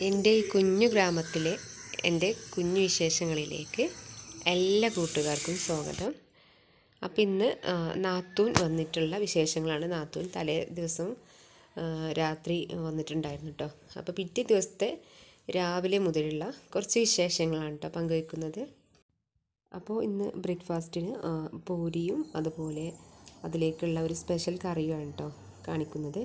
എൻ്റെ ഈ കുഞ്ഞു ഗ്രാമത്തിലെ എൻ്റെ കുഞ്ഞു വിശേഷങ്ങളിലേക്ക് എല്ലാ കൂട്ടുകാർക്കും സ്വാഗതം അപ്പോൾ ഇന്ന് ആ, നാത്തൂൻ വന്നിട്ടുള്ള വിശേഷങ്ങളാണ് നാത്തൂൻ തലേ ദിവസം ആ, രാത്രി വന്നിട്ടുണ്ടായിരുന്നു കേട്ടോ അപ്പോൾ പിറ്റേ ദിവസത്തെ രാവിലെ മുതലുള്ള കുറച്ച് വിശേഷങ്ങളാണ് കേട്ടോ പങ്കുവയ്ക്കുന്നത് അപ്പോൾ ഇന്ന് ബ്രേക്ക്ഫാസ്റ്റിന് ആ, പൂരിയും അതുപോലെ അതിലേക്കുള്ള ഒരു സ്പെഷ്യൽ കറിയുമാണ് കേട്ടോ കാണിക്കുന്നത്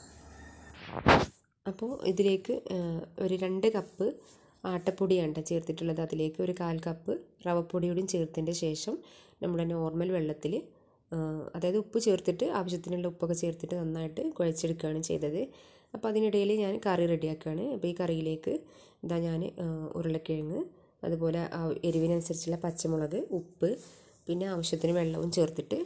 അപ്പോൾ ഇതിലേക്ക് ആ, ഒരു രണ്ട് കപ്പ് ആട്ടപ്പൊടിയാണ് ട്ടോ ചേർത്തിട്ടുള്ളത് അതിലേക്ക് ഒരു കാൽ കപ്പ് റവപ്പൊടിയോടും ചേർത്തതിൻ്റെ ശേഷം നമ്മുടെ നോർമൽ വെള്ളത്തിൽ അതായത് ഉപ്പ് ചേർത്തിട്ട് ആവശ്യത്തിനുള്ള ഉപ്പൊക്കെ ചേർത്തിട്ട് നന്നായിട്ട് കുഴച്ചെടുക്കുകയാണ് ചെയ്തത് അപ്പോൾ അതിനിടയിൽ ഞാൻ കറി റെഡിയാക്കുകയാണ് അപ്പോൾ ഈ കറിയിലേക്ക് ഇതാ ഞാൻ ഉരുളക്കിഴങ്ങ് അതുപോലെ ആ എരിവിനനുസരിച്ചുള്ള പച്ചമുളക് ഉപ്പ് പിന്നെ ആവശ്യത്തിന് വെള്ളവും ചേർത്തിട്ട്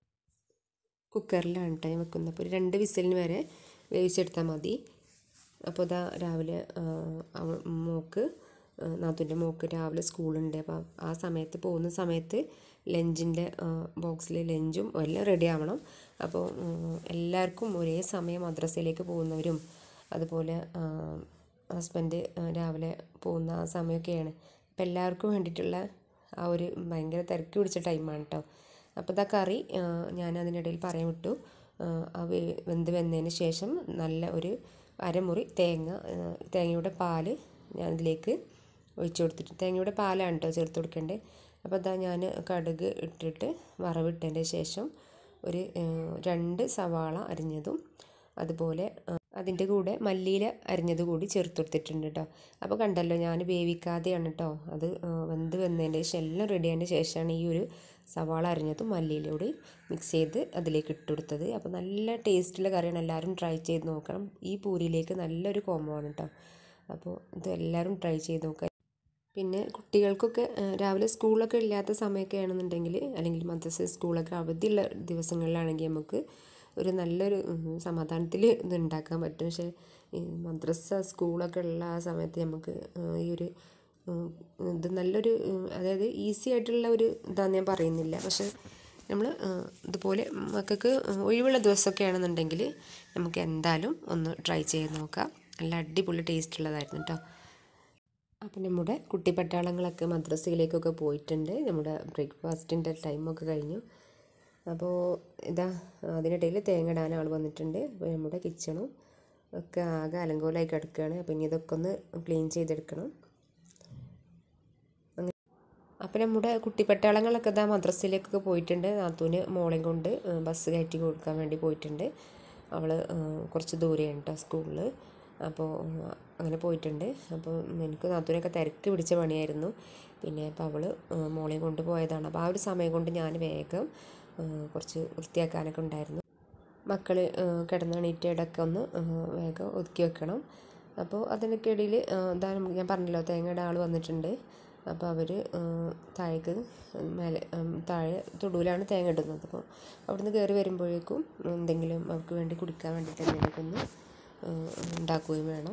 കുക്കറിലാണ് കേട്ടോ ഞാൻ വെക്കുന്നത് അപ്പോൾ ഒരു രണ്ട് വിസിലിന് വരെ വേവിച്ചെടുത്താൽ മതി അപ്പോൾ ഇതാ രാവിലെ ആ, അവ- മോക്ക് നാത്തൂൻ്റെ മോക്ക് രാവിലെ സ്കൂളുണ്ട് അപ്പോൾ ആ സമയത്ത് പോകുന്ന സമയത്ത് ലഞ്ചിൻ്റെ ബോക്സിൽ ലഞ്ചും എല്ലാം റെഡി ആവണം അപ്പോൾ ഉം, എല്ലാവർക്കും ഒരേ സമയം മദ്രസയിലേക്ക് പോകുന്നവരും അതുപോലെ ഹസ്ബൻഡ് രാവിലെ പോകുന്ന ആ സമയമൊക്കെയാണ് അപ്പോൾ എല്ലാവർക്കും വേണ്ടിയിട്ടുള്ള ആ ഒരു ഭയങ്കര തിരക്ക് പിടിച്ച ടൈമാണ് കേട്ടോ അപ്പോൾ ഇതാ കറി ആ, ഞാൻ അതിനിടയിൽ പറയാൻ വിട്ടു ആ, ആ വേ- വെന്ത് വെന്തതിന് ശേഷം നല്ല ഒരു അരമുറി തേങ്ങ ആ, തേങ്ങയുടെ പാല് ഞാൻ ഇതിലേക്ക് ഒഴിച്ചു കൊടുത്തിട്ട് തേങ്ങയുടെ പാലാണ് കേട്ടോ ചേർത്ത് കൊടുക്കേണ്ടത് അപ്പോൾ ഇതാ ഞാൻ കടുക് ഇട്ടിട്ട് വറവിട്ടതിൻ്റെ ശേഷം ഒരു ആ, രണ്ട് സവാള അരിഞ്ഞതും അതുപോലെ ആ, അതിൻ്റെ കൂടെ മല്ലിയില അരിഞ്ഞത് കൂടി ചേർത്ത് കൊടുത്തിട്ടുണ്ട് കേട്ടോ അപ്പോൾ കണ്ടല്ലോ ഞാൻ വേവിക്കാതെയാണ് കേട്ടോ അത് ആ, വെന്ത് വന്നതിൻ്റെ ശേഷം എല്ലാം റെഡി ആയതിൻ്റെ ശേഷമാണ് ഈ ഒരു സവാള അരിഞ്ഞതും മല്ലിയിലൂടെ മിക്സ് ചെയ്ത് അതിലേക്ക് ഇട്ട് കൊടുത്തത് അപ്പോൾ നല്ല ടേസ്റ്റുള്ള കറിയാണ് എല്ലാവരും ട്രൈ ചെയ്ത് നോക്കണം ഈ പൂരിയിലേക്ക് നല്ലൊരു കോംബോ ആണ് കേട്ടോ അപ്പോൾ ഇത് എല്ലാവരും ട്രൈ ചെയ്ത് നോക്കുക പിന്നെ കുട്ടികൾക്കൊക്കെ ആ, രാവിലെ സ്കൂളൊക്കെ ഇല്ലാത്ത സമയമൊക്കെ ആണെന്നുണ്ടെങ്കിൽ അല്ലെങ്കിൽ മദ്രസ സ്കൂളൊക്കെ അവധിയുള്ള ദിവസങ്ങളിലാണെങ്കിൽ നമുക്ക് ഒരു നല്ലൊരു സമാധാനത്തിൽ ഇത് ഉണ്ടാക്കാൻ പറ്റും പക്ഷേ ഈ മദ്രസ സ്കൂളൊക്കെ ഉള്ള ആ സമയത്ത് നമുക്ക് ആ, ഈ ഒരു ഉം, ഇത് നല്ലൊരു ഉം, അതായത് ഈസി ആയിട്ടുള്ള ഒരു ഇതാന്ന് ഞാൻ പറയുന്നില്ല പക്ഷേ നമ്മൾ ഇതുപോലെ മക്കൾക്ക് ഒഴിവുള്ള ദിവസമൊക്കെ ആണെന്നുണ്ടെങ്കിൽ നമുക്ക് എന്തായാലും ഒന്ന് ട്രൈ ചെയ്ത് നോക്കാം നല്ല അടിപൊളി ടേസ്റ്റ് ഉള്ളതായിരുന്നു കേട്ടോ അപ്പം നമ്മുടെ കുട്ടി പട്ടാളങ്ങളൊക്കെ മദ്രസയിലേക്കൊക്കെ പോയിട്ടുണ്ട് നമ്മുടെ ബ്രേക്ക്ഫാസ്റ്റിൻ്റെ ടൈമൊക്കെ കഴിഞ്ഞു അപ്പോൾ ഇതാ അതിനിടയിൽ തേങ്ങ ഇടാൻ ആൾ വന്നിട്ടുണ്ട് അപ്പോൾ നമ്മുടെ കിച്ചണും ഒക്കെ ആകെ അലങ്കോലമായി കിടക്കുകയാണ് അപ്പോൾ ഇനി ഇതൊക്കെ ഒന്ന് ക്ലീൻ ചെയ്തെടുക്കണം അപ്പം നമ്മുടെ കുട്ടിപ്പട്ടാളങ്ങളൊക്കെ ഇതാ മദ്രസയിലേക്കൊക്കെ പോയിട്ടുണ്ട് നാത്തൂന് മോളെയും കൊണ്ട് ഏഹ്, ബസ് കയറ്റി കൊടുക്കാൻ വേണ്ടി പോയിട്ടുണ്ട് അവൾ കുറച്ച് ദൂരെയാണ് കേട്ടോ സ്കൂളിൽ അപ്പോൾ ഉം, അങ്ങനെ പോയിട്ടുണ്ട് അപ്പോൾ എനിക്ക് നാത്തൂനൊക്കെ തിരക്ക് പിടിച്ച പണിയായിരുന്നു പിന്നെ അപ്പോൾ അവൾ മോളെയും കൊണ്ട് പോയതാണ് അപ്പോൾ ആ ഒരു സമയം കൊണ്ട് ഞാൻ വേഗം ഏഹ്, കുറച്ച് വൃത്തിയാക്കാനൊക്കെ ഉണ്ടായിരുന്നു മക്കൾ കിടന്നെണീറ്റ് ഇടയ്ക്ക് ഒന്ന് ഏഹ്, വേഗം ഒതുക്കി വെക്കണം അപ്പോൾ അതിനൊക്കെ ഇടയിൽ ഇതാ നമുക്ക് ഞാൻ പറഞ്ഞല്ലോ തേങ്ങയുടെ ആൾ വന്നിട്ടുണ്ട് അപ്പോൾ അവർ താഴേക്ക് മേലെ ഉം, താഴെ തൊടുവിലാണ് തേങ്ങ ഇടുന്നത് അപ്പോൾ അവിടുന്ന് കയറി വരുമ്പോഴേക്കും എന്തെങ്കിലും അവർക്ക് വേണ്ടി കുടിക്കാൻ വേണ്ടിയിട്ട് എന്തെങ്കിലുമൊക്കെ ഒന്ന് ഏഹ്, ഉണ്ടാക്കുകയും വേണം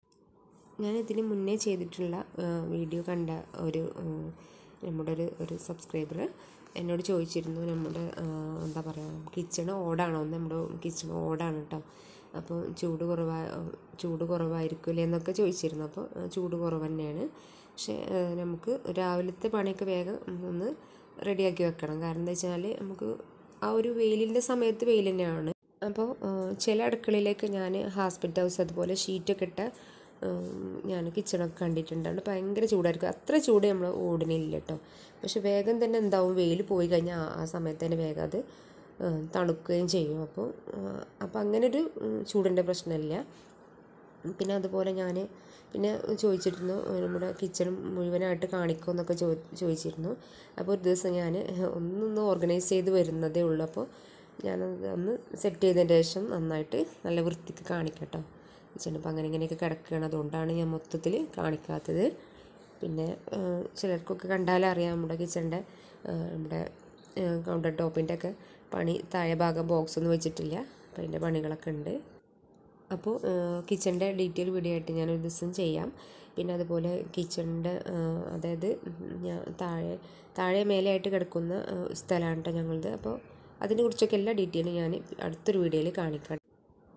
ഞാൻ ഇതിന് മുന്നേ ചെയ്തിട്ടുള്ള ആ, വീഡിയോ കണ്ട ഒരു ഉം, നമ്മുടെ ഒരു ഒരു സബ്സ്ക്രൈബർ എന്നോട് ചോദിച്ചിരുന്നു നമ്മുടെ ആ, എന്താ പറയുക കിച്ചൺ ഓടാണോ നമ്മുടെ കിച്ചൺ ഓടാണ് കേട്ടോ അപ്പോൾ ചൂട് കുറവാ ചൂട് കുറവായിരിക്കില്ലേ എന്നൊക്കെ ചോദിച്ചിരുന്നു അപ്പോൾ ആ, ചൂട് കുറവ് തന്നെയാണ് പക്ഷേ ആ, നമുക്ക് രാവിലത്തെ പണിയൊക്കെ വേഗം ഒന്ന് റെഡിയാക്കി വെക്കണം കാരണം എന്താ വെച്ചാൽ നമുക്ക് ആ ഒരു വെയിലിൻ്റെ സമയത്ത് വെയിൽ തന്നെയാണ് അപ്പോൾ ചില അടുക്കളയിലേക്ക് ഞാൻ ഹോസ്പിറ്റൽ ഹൗസ് അതുപോലെ ഷീറ്റൊക്കെ ഇട്ട ഉം, ഞാൻ കിച്ചണൊക്കെ കണ്ടിട്ടുണ്ട് അവിടെ ഭയങ്കര ചൂടായിരിക്കും അത്ര ചൂട് നമ്മൾ ഓടണില്ല കേട്ടോ പക്ഷെ വേഗം തന്നെ എന്താവും വെയിൽ പോയി കഴിഞ്ഞാൽ ആ- ആ സമയത്ത് തന്നെ വേഗം അത് ഉം, തണുക്കുകയും ചെയ്യും അപ്പോൾ ഉം, അപ്പോൾ അങ്ങനെ ഒരു ഉം, ചൂടിൻ്റെ പ്രശ്നമില്ല പിന്നെ അതുപോലെ ഞാൻ പിന്നെ ചോദിച്ചിരുന്നു നമ്മുടെ കിച്ചൺ മുഴുവനായിട്ട് കാണിക്കുമോ എന്നൊക്കെ ചോ ചോദിച്ചിരുന്നു അപ്പോൾ ഒരു ദിവസം ഞാൻ ഒന്നൊന്ന് ഓർഗനൈസ് ചെയ്ത് വരുന്നതേ ഉള്ളൂ അപ്പോൾ ഞാനത് ഒന്ന് സെറ്റ് ചെയ്തതിന് ശേഷം നന്നായിട്ട് നല്ല വൃത്തിക്ക് കാണിക്കട്ടോ കിച്ചൺ ഇപ്പോൾ അങ്ങനെ ഇങ്ങനെയൊക്കെ കിടക്കുകയാണ് അതുകൊണ്ടാണ് ഞാൻ മൊത്തത്തിൽ കാണിക്കാത്തത് പിന്നെ ആ, ചിലർക്കൊക്കെ കണ്ടാലറിയാം നമ്മുടെ കിച്ചണിൻ്റെ നമ്മുടെ കൗണ്ടർ ടോപ്പിൻ്റെ ഒക്കെ പണി താഴെ ഭാഗം ബോക്സ് ഒന്നും വെച്ചിട്ടില്ല അപ്പോൾ അതിൻ്റെ പണികളൊക്കെ ഉണ്ട് അപ്പോൾ കിച്ചണിൻ്റെ ഡീറ്റെയിൽ വീഡിയോ ആയിട്ട് ഞാനൊരു ദിവസം ചെയ്യാം പിന്നെ അതുപോലെ കിച്ചണിൻ്റെ അതായത് ഞാൻ താഴെ താഴെ മേലെയായിട്ട് കിടക്കുന്ന സ്ഥലമാണ് കേട്ടോ ഞങ്ങളത് അപ്പോൾ അതിനെക്കുറിച്ചൊക്കെ എല്ലാ ഡീറ്റെയിലും ഞാൻ അടുത്തൊരു വീഡിയോയിൽ കാണിക്കാം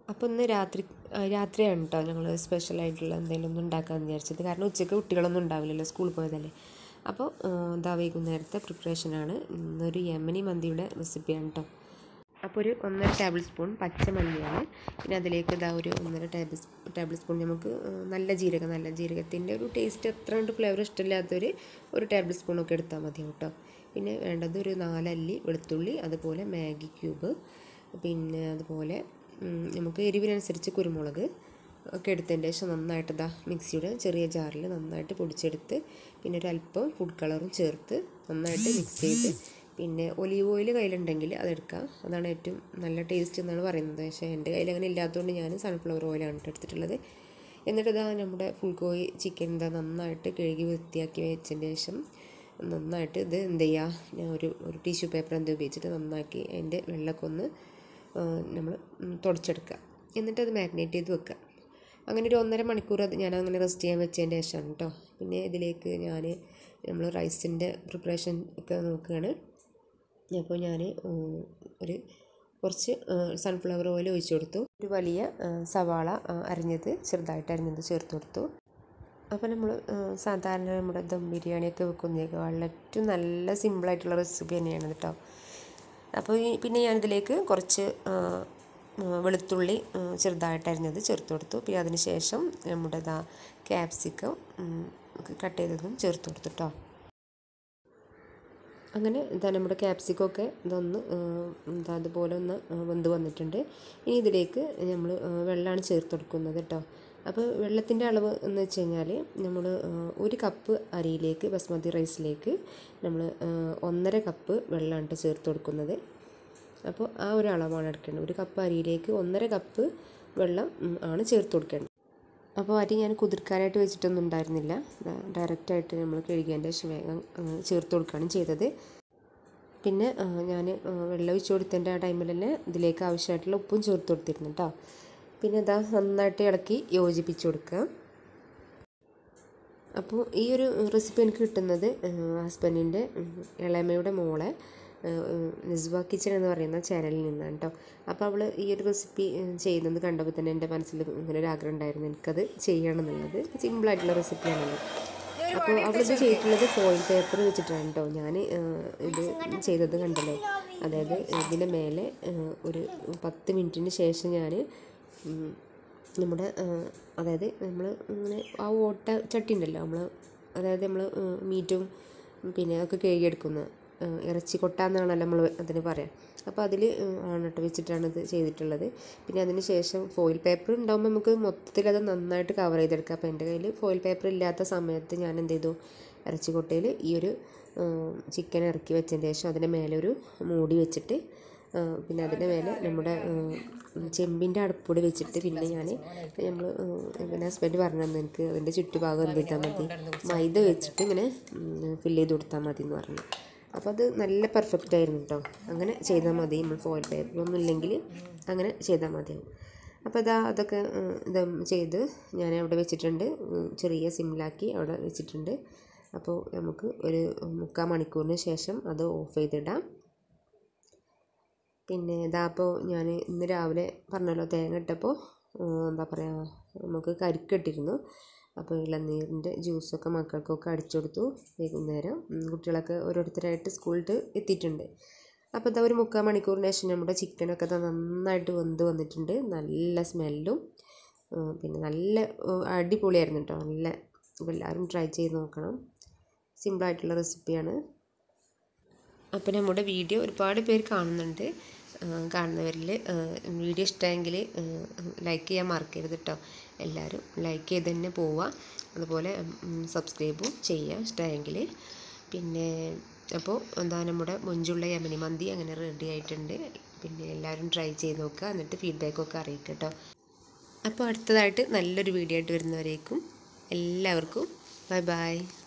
അപ്പോൾ ഇന്ന് രാത്രി ആ, രാത്രിയാണ് കേട്ടോ ഞങ്ങൾ സ്പെഷ്യലായിട്ടുള്ള എന്തെങ്കിലും ഒന്ന് ഉണ്ടാക്കാമെന്ന് വിചാരിച്ചത് കാരണം ഉച്ചയ്ക്ക് കുട്ടികളൊന്നും ഉണ്ടാവില്ലല്ലോ സ്കൂളിൽ പോയതല്ലേ അപ്പോൾ ഇതാ വൈകുന്നേരത്തെ പ്രിപ്പറേഷനാണ് ഇന്നൊരു യമനി മന്തിയുടെ റെസിപ്പിയാണ് കേട്ടോ അപ്പോൾ ഒരു ഒന്നര ടേബിൾ സ്പൂൺ പച്ചമല്ലിയാണ് പിന്നെ അതിലേക്ക് ഇതാ ഒരു ഒന്നര ടേബിൾ ടേബിൾ സ്പൂൺ നമുക്ക് ആ, നല്ല ജീരകം നല്ല ജീരകത്തിൻ്റെ ഒരു ടേസ്റ്റ് എത്ര കണ്ട് ഫ്ലേവർ ഇഷ്ടമില്ലാത്തൊരു ഒരു ടേബിൾ സ്പൂണൊക്കെ എടുത്താൽ മതി കേട്ടോ പിന്നെ വേണ്ടത് ഒരു നാലല്ലി വെളുത്തുള്ളി അതുപോലെ മാഗി ക്യൂബ് പിന്നെ അതുപോലെ ഉം, നമുക്ക് എരിവിനനുസരിച്ച് കുരുമുളക് ഒക്കെ എടുത്തതിന് ശേഷം നന്നായിട്ട് ഇതാ മിക്സിയുടെ ചെറിയ ജാറിൽ നന്നായിട്ട് പൊടിച്ചെടുത്ത് പിന്നെ ഒരു അല്പം ഫുഡ് കളറും ചേർത്ത് നന്നായിട്ട് മിക്സ് ചെയ്ത് പിന്നെ ഒലീവ് ഓയിൽ കയ്യിലുണ്ടെങ്കിൽ അതെടുക്കാം അതാണ് ഏറ്റവും നല്ല ടേസ്റ്റ് എന്നാണ് പറയുന്നത് പക്ഷേ എൻ്റെ കയ്യിൽ അങ്ങനെ ഇല്ലാത്തതുകൊണ്ട് ഞാൻ സൺഫ്ലവർ ഓയിലാണ് ട്ടോ എടുത്തിട്ടുള്ളത് എന്നിട്ട് ഇതാ നമ്മുടെ ഫുൾ കോഴി ചിക്കൻ ഇതാ നന്നായിട്ട് കഴുകി വൃത്തിയാക്കി വെച്ചതിന് ശേഷം നന്നായിട്ട് ഇത് എന്ത് ചെയ്യുക ഞാൻ ഒരു ഒരു ടിഷ്യൂ പേപ്പർ എന്ത് ഉപയോഗിച്ചിട്ട് നന്നാക്കി അതിൻ്റെ വെള്ളമൊക്കെ ഒന്ന് നമ്മൾ തുടച്ചെടുക്കുക എന്നിട്ട് അത് മാഗ്നേറ്റ് ചെയ്ത് വെക്കുക അങ്ങനെ ഒരു ഒന്നര മണിക്കൂർ അത് ഞാൻ അങ്ങനെ റെസ്റ്റ് ചെയ്യാൻ വെച്ചതിൻ്റെ ശേഷമാണ് കേട്ടോ പിന്നെ ഇതിലേക്ക് ഞാൻ നമ്മൾ റൈസിൻ്റെ പ്രിപ്പറേഷൻ ഒക്കെ നോക്കുകയാണ് അപ്പോൾ ഞാൻ ഒരു കുറച്ച് സൺഫ്ലവർ ഓയിൽ ഒഴിച്ചു കൊടുത്തു ഒരു വലിയ ആ, സവാള ആ, അരിഞ്ഞത് ചെറുതായിട്ട് അരിഞ്ഞത് ചേർത്ത് കൊടുത്തു അപ്പോൾ നമ്മൾ സാധാരണ നമ്മുടെ ദം ബിരിയാണിയൊക്കെ വെക്കുന്നതിനേക്കാളും ഏറ്റവും നല്ല സിമ്പിളായിട്ടുള്ള റെസിപ്പി തന്നെയാണ് കേട്ടോ അപ്പോൾ ഈ പിന്നെ ഞാനിതിലേക്ക് കുറച്ച് ആ, ആ, വെളുത്തുള്ളി ആ, ചെറുതായിട്ട് അരിഞ്ഞത് ചേർത്ത് കൊടുത്തു പിന്നെ അതിന് ശേഷം നമ്മുടെ ഇതാ ക്യാപ്സിക്കം കട്ട് ചെയ്തതും ചേർത്ത് കൊടുത്തു കേട്ടോ അങ്ങനെ ഇതാ നമ്മുടെ ക്യാപ്സിക്കൊക്കെ ഇതൊന്ന് ആ, എന്താ അതുപോലെ ഒന്ന് ആ, വെന്ത് വന്നിട്ടുണ്ട് ഇനി ഇതിലേക്ക് നമ്മൾ വെള്ളമാണ് ചേർത്ത് കൊടുക്കുന്നത് കേട്ടോ അപ്പോൾ വെള്ളത്തിൻ്റെ അളവ് എന്ന് വെച്ച് കഴിഞ്ഞാൽ നമ്മൾ ഒരു കപ്പ് അരിയിലേക്ക് ബസ്മതി റൈസിലേക്ക് നമ്മൾ ഒന്നര കപ്പ് വെള്ളമാണ് ട്ടോ ചേർത്ത് കൊടുക്കുന്നത് അപ്പോൾ ആ ഒരു അളവാണ് എടുക്കേണ്ടത് ഒരു കപ്പ് അരിയിലേക്ക് ഒന്നര കപ്പ് വെള്ളം ഉം, ആണ് ചേർത്ത് കൊടുക്കേണ്ടത് അപ്പോൾ അരി ഞാൻ കുതിർക്കാനായിട്ട് വെച്ചിട്ടൊന്നും ഉണ്ടായിരുന്നില്ല ഡയറക്റ്റായിട്ട് നമ്മൾ കഴുകിയതിൻ്റെ ശേഷം വേഗം അങ്ങ് ചേർത്ത് കൊടുക്കുകയാണ് ചെയ്തത് പിന്നെ ഞാൻ വെള്ളം ഒഴിച്ച് കൊടുത്തതിൻ്റെ ആ ടൈമിൽ തന്നെ ഇതിലേക്ക് ആവശ്യമായിട്ടുള്ള ഉപ്പും ചേർത്ത് കൊടുത്തിരുന്നു കേട്ടോ പിന്നെ ഇതാ നന്നായിട്ട് ഇളക്കി യോജിപ്പിച്ച് കൊടുക്കുക അപ്പോൾ ഈ ഒരു റെസിപ്പി എനിക്ക് കിട്ടുന്നത് ഹസ്ബൻഡിൻ്റെ ഇളയമയുടെ മോളെ നിസ്വ കിച്ചൺ എന്ന് പറയുന്ന ചാനലിൽ നിന്നാണ് കേട്ടോ അപ്പോൾ അവൾ ഈ ഒരു റെസിപ്പി ചെയ്യുന്നത് കണ്ടപ്പോൾ തന്നെ എൻ്റെ മനസ്സിൽ ഇങ്ങനെ ഒരു ആഗ്രഹം ഉണ്ടായിരുന്നു എനിക്കത് ചെയ്യണം എന്നുള്ളത് സിമ്പിളായിട്ടുള്ള റെസിപ്പിയാണല്ലോ അപ്പോൾ അവളിത് ചെയ്തിട്ടുള്ളത് ഫോയിൽ പേപ്പർ വെച്ചിട്ടാണ് കേട്ടോ ഞാൻ ഇത് ചെയ്തത് കണ്ടല്ലോ അതായത് ഇതിൻ്റെ മേലെ ആ, ഒരു പത്ത് മിനിറ്റിന് ശേഷം ഞാൻ നമ്മുടെ ആ, അതായത് നമ്മൾ ഇങ്ങനെ ആ ഓട്ട ചട്ടി ഉണ്ടല്ലോ നമ്മൾ അതായത് നമ്മൾ മീറ്റും പിന്നെ ഒക്കെ കഴുകിയെടുക്കുന്ന ആ, ഇറച്ചി കൊട്ട എന്നാണല്ലോ നമ്മൾ അതിന് പറയാം അപ്പോൾ അതിൽ ആണ് കേട്ടോ വെച്ചിട്ടാണ് ഇത് ചെയ്തിട്ടുള്ളത് പിന്നെ അതിന് ശേഷം ഫോയിൽ പേപ്പർ ഉണ്ടാകുമ്പോൾ നമുക്ക് മൊത്തത്തിൽ അത് നന്നായിട്ട് കവർ ചെയ്തെടുക്കാം അപ്പോൾ എൻ്റെ കയ്യിൽ ഫോയിൽ പേപ്പർ ഇല്ലാത്ത സമയത്ത് ഞാൻ എന്ത് ചെയ്തു ഇറച്ചി കൊട്ടയിൽ ഈ ഒരു ചിക്കൻ ഇറക്കി വെച്ചതിന് ശേഷം അതിൻ്റെ മേലെ ഒരു മൂടി വെച്ചിട്ട് ആ, പിന്നെ അതിൻ്റെ മേലെ നമ്മുടെ ചെമ്പിൻ്റെ അടുപ്പൊടി വെച്ചിട്ട് പിന്നെ ഞാൻ നമ്മൾ പിന്നെ ഹസ്ബൻഡ് പറഞ്ഞു തന്നു എനിക്ക് അതിൻ്റെ ചുറ്റുഭാഗം എന്ത് ചെയ്താൽ മതി മൈദ വെച്ചിട്ട് ഇങ്ങനെ ഫില്ല് ചെയ്ത് കൊടുത്താൽ മതി എന്ന് പറഞ്ഞു അപ്പോൾ അത് നല്ല പെർഫെക്റ്റ് ആയിരുന്നു കേട്ടോ അങ്ങനെ ചെയ്താൽ മതി നമ്മൾ ഫോയിൽ പേപ്പറൊന്നും ഇല്ലെങ്കിൽ അങ്ങനെ ചെയ്താൽ മതിയാവും അപ്പോൾ ഇതാ അതൊക്കെ ഉം, ഇത് ചെയ്ത് ഞാൻ അവിടെ വെച്ചിട്ടുണ്ട് ഉം, ചെറിയ സിമ്മിലാക്കി അവിടെ വെച്ചിട്ടുണ്ട് അപ്പോൾ നമുക്ക് ഒരു മുക്കാൽ മണിക്കൂറിന് ശേഷം അത് ഓഫ് ചെയ്തിടാം പിന്നെ ഇതാ അപ്പോൾ ഞാൻ ഇന്ന് രാവിലെ പറഞ്ഞല്ലോ തേങ്ങ ഇട്ടപ്പോൾ എന്താ പറയുക നമുക്ക് കരിക്കിട്ടിരുന്നു അപ്പോൾ ഇളനീരിൻ്റെ ജ്യൂസൊക്കെ മക്കൾക്കൊക്കെ അടിച്ചു കൊടുത്തു വൈകുന്നേരം ഉം, കുട്ടികളൊക്കെ ഓരോരുത്തരായിട്ട് സ്കൂളിൽ എത്തിയിട്ടുണ്ട് അപ്പോൾ ഇതാ ഒരു മുക്കാൽ മണിക്കൂറിന് ശേഷം നമ്മുടെ ചിക്കനൊക്കെ ഇതാ നന്നായിട്ട് വെന്ത് വന്നിട്ടുണ്ട് നല്ല സ്മെല്ലും പിന്നെ നല്ല ഉം, അടിപൊളിയായിരുന്നു കേട്ടോ നല്ല അപ്പോൾ എല്ലാവരും ട്രൈ ചെയ്ത് നോക്കണം സിമ്പിളായിട്ടുള്ള റെസിപ്പിയാണ് അപ്പോൾ നമ്മുടെ വീഡിയോ ഒരുപാട് പേര് കാണുന്നുണ്ട് ആ, കാണുന്നവരിൽ വീഡിയോ ഇഷ്ടമെങ്കിൽ ലൈക്ക് ചെയ്യാൻ മറക്കരുത് കേട്ടോ എല്ലാവരും ലൈക്ക് ചെയ്ത് തന്നെ പോവുക അതുപോലെ സബ്സ്ക്രൈബും ചെയ്യുക ഇഷ്ടമെങ്കിൽ പിന്നെ അപ്പോൾ എന്താ നമ്മുടെ മൊഞ്ചുള്ള യമനി മന്തി അങ്ങനെ റെഡി ആയിട്ടുണ്ട് പിന്നെ എല്ലാവരും ട്രൈ ചെയ്ത് നോക്കുക എന്നിട്ട് ഫീഡ്ബാക്കൊക്കെ അറിയിക്കുക കേട്ടോ അപ്പോൾ അടുത്തതായിട്ട് നല്ലൊരു വീഡിയോ ആയിട്ട് വരുന്നവരേക്കും എല്ലാവർക്കും ബൈ ബൈ